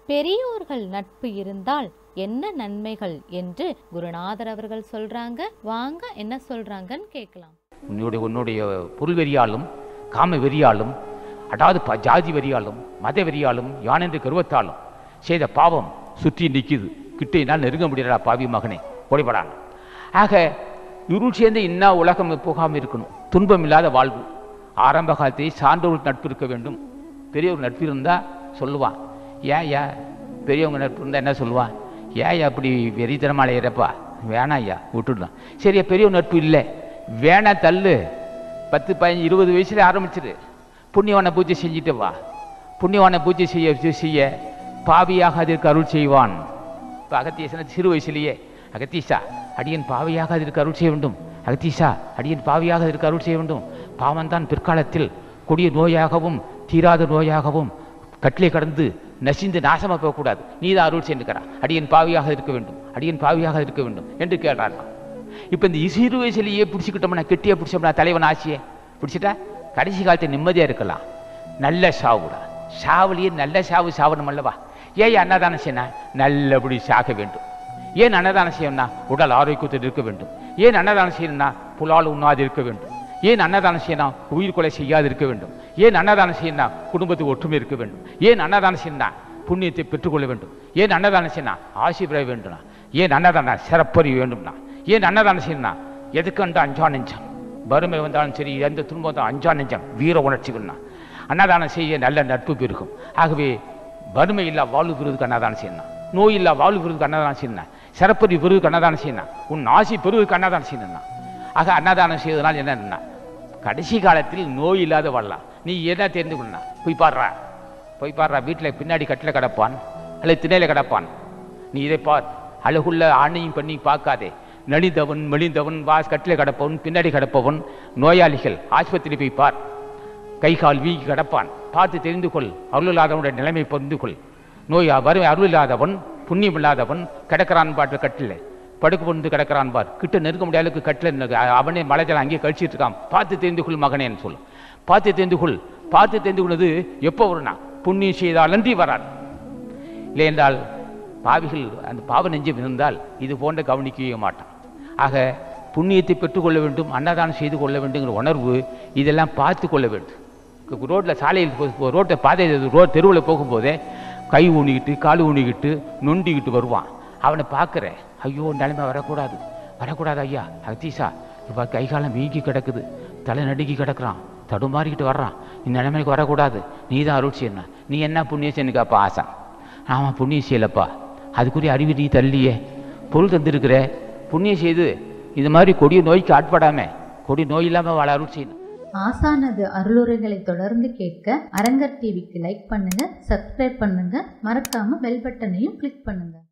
பெரியோர்கள் நட்பு இருந்தால் என்ன நன்மைகள் என்று குருநாதர் அவர்கள் சொல்றாங்க வாங்க என்ன சொல்றாங்கன்னு கேட்கலாம் உன்னுடைய உன்னுடைய பொருள் வெறியாலும் காம வெறியாலும் அதாவது ப- ஜாதி வெறியாலும் மத வெறியாலும் யானென்று கருவத்தாலும் செய்த பாவம் சுற்றி நிற்கிது கிட்டே நான் நெருங்க முடியலடா பாவி மகனே ஓடிபடான் ஆக இருள் சேர்ந்து இன்னா உலகம் போகாமல் இருக்கணும் துன்பம் இல்லாத வாழ்வு ஆரம்ப காலத்தை சான்றோர் நட்பு இருக்க வேண்டும் பெரியவர் நட்பு இருந்தால் சொல்லுவான் ஏன் ஐயா பெரியவங்க நட்பு இருந்தால் என்ன சொல்லுவான் ஏன் ஐயா அப்படி வெறித்தனமால இறப்பா வேணாம் ஐயா விட்டுடலாம் சரியா பெரியவர் நட்பு இல்லை வேணா தள்ளு பத்து பதினஞ்சு இருபது வயசுல ஆரம்பிச்சிரு புண்ணியவான பூஜை செஞ்சுட்டு வா புண்ணியவான பூஜை செய்ய செய்ய பாவியாக அதற்கு அருள் செய்வான் இப்போ அகத்தீசன சிறு வயசுலேயே அகத்தீசா அடியன் பாவியாக அதற்கு அருள் செய்ய வேண்டும் அகத்தீசா அடியன் பாவியாக அதற்கு அருள் செய்ய வேண்டும் பாவம்தான் பிற்காலத்தில் கொடிய நோயாகவும் தீராத நோயாகவும் கட்டிலே கடந்து நசிந்து நாசமாக போகக்கூடாது நீ தான் அருள் செய்துக்கிறா அடியன் பாவியாக இருக்க வேண்டும் அடியன் பாவியாக இருக்க வேண்டும் என்று கேட்டாராம் இப்போ இந்த சிறு வயசுலேயே பிடிச்சிக்கிட்டோம்னா கெட்டியாக பிடிச்சோம்னா தலைவன் ஆசையே பிடிச்சிட்டா கடைசி காலத்தை நிம்மதியாக இருக்கலாம் நல்ல சாவுடா சாவுலேயே நல்ல சாவு சாவணும் அல்லவா ஏன் அன்னதானம் செய்யணும் நல்லபடி சாக வேண்டும் ஏன் அன்னதானம் செய்யணும்னா உடல் ஆரோக்கியத்தில் இருக்க வேண்டும் ஏன் அன்னதானம் செய்யணும்னா புலால் உண்ணாது இருக்க வேண்டும் ஏன் அன்னதானம் செய்யணும் உயிர் கொலை செய்யாது இருக்க வேண்டும் ஏன் அன்னதானம் செய்யணும் குடும்பத்துக்கு ஒற்றுமை இருக்க வேண்டும் ஏன் அன்னதானம் செய்யணும் புண்ணியத்தை பெற்றுக்கொள்ள வேண்டும் ஏன் அன்னதானம் செய்யணும் ஆசி பெற வேண்டும்னா ஏன் அன்னதானம் சிறப்பறி வேண்டும்னா ஏன் அன்னதானம் செய்யணும் எதுக்கு அஞ்சா நெஞ்சம் வறுமை வந்தாலும் சரி எந்த துன்பம் வந்தாலும் அஞ்சா நெஞ்சம் வீர உணர்ச்சிகள்னா அன்னதானம் செய்ய நல்ல நட்பு பெருகும் ஆகவே வறுமை இல்லா வாழ்வு பெறுவதுக்கு அன்னதானம் செய்யணும் நோய் இல்லா வாழ்வு பெறுவதுக்கு அன்னதானம் செய்யணும் சிறப்பறி பெறுவதுக்கு அன்னதானம் செய்யணும் உன் ஆசி பெறுவதற்கு அன்னதானம் செய்யணும் ஆக அன்னதானம் செய்வதனால் என்னன்னா கடைசி காலத்தில் நோய் இல்லாத வாழலாம் நீ என்ன தெரிந்து கொள்ளலாம் போய் பாடுறா போய் பாடுறா வீட்டில் பின்னாடி கட்டில் கிடப்பான் அல்லது திணையில் கிடப்பான் நீ இதை பார் அழகுள்ள ஆணையும் பண்ணி பார்க்காதே நலிந்தவன் மெலிந்தவன் வாஸ் கட்டில் கிடப்பவன் பின்னாடி கிடப்பவன் நோயாளிகள் ஆஸ்பத்திரி போய் பார் கை கால் வீங்கி கிடப்பான் பார்த்து தெரிந்து கொள் அருள் இல்லாதவனுடைய நிலைமை புரிந்து கொள் நோய் வறுமை அருள் இல்லாதவன் புண்ணியம் இல்லாதவன் கிடக்கிறான் பாட்டு கட்டில் படுக்கு பொண்ணு கிடக்கிறான் பார் கிட்ட நெருங்க முடியாத அளவுக்கு கட்டில் நின்னு- அவனே மலைஜலம் அங்கேயே கழிச்சிட்டு இருக்கான் பார்த்து தெரிந்து கொள் மகனேன்னு சொல் பார்த்து தெரிந்து கொள் பார்த்து தெரிந்து கொள்வது எப்போ வரும்னா புண்ணியம் செய்தாலன்றி வராது இல்லை என்றால் பாவிகள் அந்த பாவ நெஞ்சம் இருந்தால் இது போன்ற கவனிக்கவே மாட்டான் ஆக புண்ணியத்தை பெற்றுக்கொள்ள வேண்டும் அன்னதானம் செய்து கொள்ள வேண்டுங்கிற உணர்வு இதெல்லாம் பார்த்து கொள்ள வேண்டும் ரோட்டில் சாலையில் ரோட்டை பாதை ரோட் தெருவில் போகும்போதே கை ஊனிக்கிட்டு கால் ஊனிக்கிட்டு நொண்டிக்கிட்டு வருவான் அவனை பார்க்குற ஐயோ நிலைமை வரக்கூடாது வரக்கூடாது ஐயா அகத்தீசா இப்போ கை காலம் வீங்கி கிடக்குது தலை நடுங்கி கிடக்குறான் தடுமாறிக்கிட்டு வர்றான் இந்த நிலைமைக்கு வரக்கூடாது நீ தான் அருள் செய்யணும் நீ என்ன புண்ணியம் செய்யணுக்காப்பா ஆசான் ஆமாம் புண்ணியம் செய்யலப்பா அதுக்குரிய அறிவு நீ தள்ளியே பொருள் தந்திருக்கிற புண்ணியம் செய்து இது மாதிரி கொடிய நோய்க்கு ஆட்படாம கொடிய நோய் இல்லாமல் வாழ அருள் செய்யணும் ஆசானது அருளுரைகளை தொடர்ந்து கேட்க அரங்கர் டிவிக்கு லைக் பண்ணுங்க சப்ஸ்கிரைப் பண்ணுங்க மறக்காம பெல் பட்டனையும் கிளிக் பண்ணுங்க